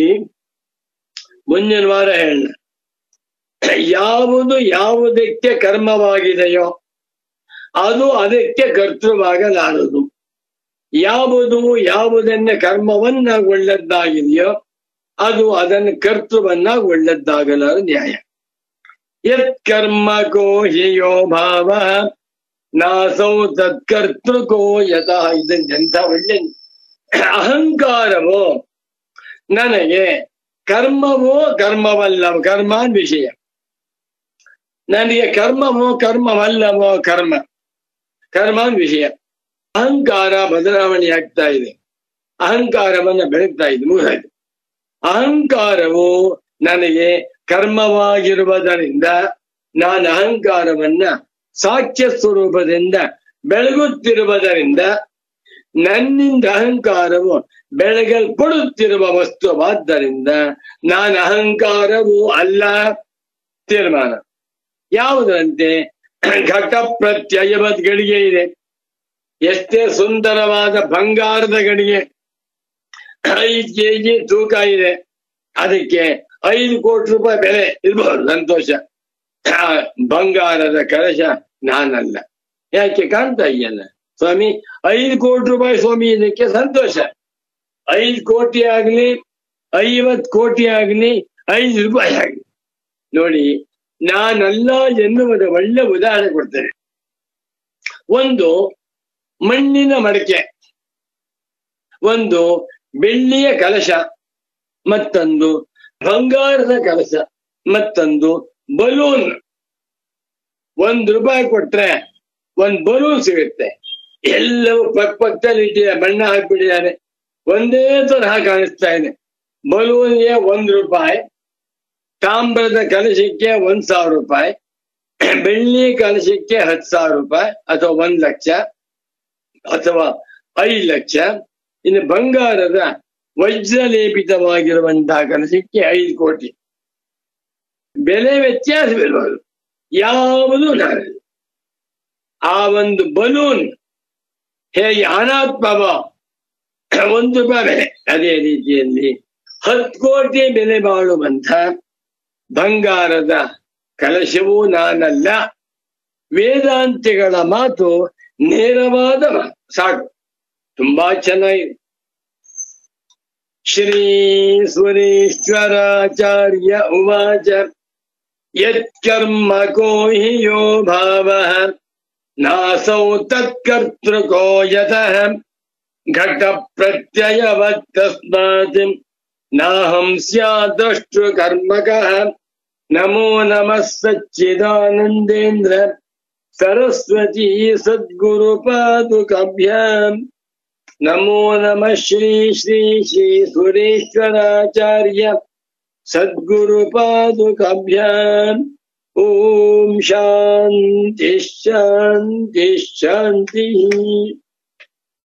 ಮುಂದಿನ ವಾರ ಹೇಳ ಯಾವುದು ಯಾವುದಕ್ಕೆ ಕರ್ಮವಾಗಿದೆಯೋ ಅದು ಅದಕ್ಕೆ ಕರ್ತೃವಾಗಲಾರದು ಯಾವುದು ಯಾವುದನ್ನ ಕರ್ಮವನ್ನಾಗಿ ಒಳ್ಳೆದ್ದಾಗಿದೆಯೋ ಅದು ಅದನ್ನು ಕರ್ತೃವನ್ನಾಗಿ ಒಳ್ಳೆದ್ದಾಗಲಾರ ನ್ಯಾಯ ಯತ್ ಕರ್ಮ ಕೋ ಹಿಯೋ ಭಾವ ನಾಸೌ ತತ್ಕರ್ತೃಕೋ ಯಥ ಇದನ್ನೆಂತ ಒಳ್ಳೆ ಅಹಂಕಾರವೋ ನನಗೆ ಕರ್ಮವೋ ಕರ್ಮವಲ್ಲ ಕರ್ಮಾನ್ ವಿಷಯ ನನಗೆ ಕರ್ಮವೋ ಕರ್ಮವಲ್ಲವೋ ಕರ್ಮ ಕರ್ಮಾನ್ ವಿಷಯ ಅಹಂಕಾರ ಬದಲಾವಣೆ ಆಗ್ತಾ ಇದೆ ಅಹಂಕಾರವನ್ನ ಬೆಳಗ್ತಾ ಇದೆ ಮುಗಿದಾಯ್ತು ಅಹಂಕಾರವು ನನಗೆ ಕರ್ಮವಾಗಿರುವುದರಿಂದ ನಾನು ಅಹಂಕಾರವನ್ನ ಸಾಕ್ಷ್ಯ ಸ್ವರೂಪದಿಂದ ಬೆಳಗುತ್ತಿರುವುದರಿಂದ ನನ್ನಿಂದ ಅಹಂಕಾರವು ಬೆಳಗಲ್ಪಡುತ್ತಿರುವ ವಸ್ತುವಾದ್ದರಿಂದ ನಾನು ಅಹಂಕಾರವೂ ಅಲ್ಲ ತೀರ್ಮಾನ ಯಾವುದಂತೆ ಘಟ ಪ್ರತ್ಯಯವದ್ ಗಡಿಗೆ ಇದೆ ಎಷ್ಟೇ ಸುಂದರವಾದ ಬಂಗಾರದ ಗಡಿಗೆ ಐದು ಕೆಜಿ ತೂಕ ಇದೆ ಅದಕ್ಕೆ ಐದು ಕೋಟಿ ರೂಪಾಯಿ ಬೆಲೆ ಇರ್ಬೋದು ಸಂತೋಷ ಆ ಬಂಗಾರದ ಕಲಶ ನಾನಲ್ಲ ಯಾಕೆ ಕಾಣ್ತಾ ಇದೆಯಲ್ಲ ಸ್ವಾಮಿ ಐದು ಕೋಟಿ ರೂಪಾಯಿ ಸ್ವಾಮಿ ಇದಕ್ಕೆ ಸಂತೋಷ ಐದು ಕೋಟಿ ಆಗ್ಲಿ ಐವತ್ ಕೋಟಿ ಆಗ್ಲಿ ಐದು ರೂಪಾಯಿ ಆಗ್ಲಿ ನೋಡಿ ನಾನಲ್ಲ ಎನ್ನುವುದ ಒಳ್ಳೆ ಉದಾಹರಣೆ ಕೊಡ್ತೇನೆ ಒಂದು ಮಣ್ಣಿನ ಮಡಕೆ ಒಂದು ಬೆಳ್ಳಿಯ ಕಲಶ ಮತ್ತೊಂದು ಬಂಗಾರದ ಕಲಶ ಮತ್ತೊಂದು ಬಲೂನ್ ಒಂದ್ ರೂಪಾಯಿ ಕೊಟ್ರೆ ಒಂದ್ ಬಲೂನ್ ಸಿಗುತ್ತೆ ಎಲ್ಲವೂ ಪಕ್ಕ ಪಕ್ಕದಲ್ಲಿ ಇಟ್ಟಿದ್ದಾರೆ ಬಣ್ಣ ಹಾಕ್ಬಿಟ್ಟಿದ್ದಾರೆ ಒಂದೇ ತರಹ ಕಾಣಿಸ್ತಾ ಇದೆ ಬಲೂನ್ಗೆ ಒಂದ್ ರೂಪಾಯಿ ತಾಮ್ರದ ಕಲಶಕ್ಕೆ ಒಂದ್ ಸಾವಿರ ರೂಪಾಯಿ ಬೆಳ್ಳಿ ಕಲಶಕ್ಕೆ ಹತ್ತು ಸಾವಿರ ರೂಪಾಯಿ ಅಥವಾ ಒಂದ್ ಲಕ್ಷ ಅಥವಾ ಐದು ಲಕ್ಷ ಇನ್ನು ಬಂಗಾರದ ವಜ್ರಲೇಪಿತವಾಗಿರುವಂತಹ ಕಲಶಕ್ಕೆ ಐದು ಕೋಟಿ ಬೆಲೆ ವ್ಯತ್ಯಾಸವಿರಬಹುದು ಯಾವುದು ನಾರದು ಆ ಒಂದು ಬಲೂನ್ ಹೇಗೆ ಅನಾತ್ಮವ ಒಂದು ರೂಪಾಯಿ ಬೆಲೆ ಅದೇ ರೀತಿಯಲ್ಲಿ ಹತ್ತು ಕೋಟಿ ಬೆಲೆ ಬಾಳುವಂತ ಬಂಗಾರದ ಕಲಶವೂ ನಾನಲ್ಲ ವೇದಾಂತಿಗಳ ಮಾತು ನೇರವಾದ ಮಾತು ಸಾಕು ತುಂಬಾ ಚೆನ್ನಾಗಿದೆ ಶ್ರೀ ಸುರೇಶ್ವರಾಚಾರ್ಯ ಉವಾಚ ಯತ್ಕರ್ಮ ಕೋ ಹಿ ಯೋ ಭಾವ ನಾಸೌ ತತ್ಕರ್ತೃಕೋ ಯತಃ घट प्रत्ययवत्तस्मात् नाहं स्याद्रष्टु कर्मकः नमो नमः सच्चिदानन्देन्द्र सरस्वती सद्गुरुपादुकाभ्याम् नमो नमः श्री श्री श्री सुरेश्वराचार्य सद्गुरुपादुकाभ्याम् ॐ शान्ति शान्ति शान्तिः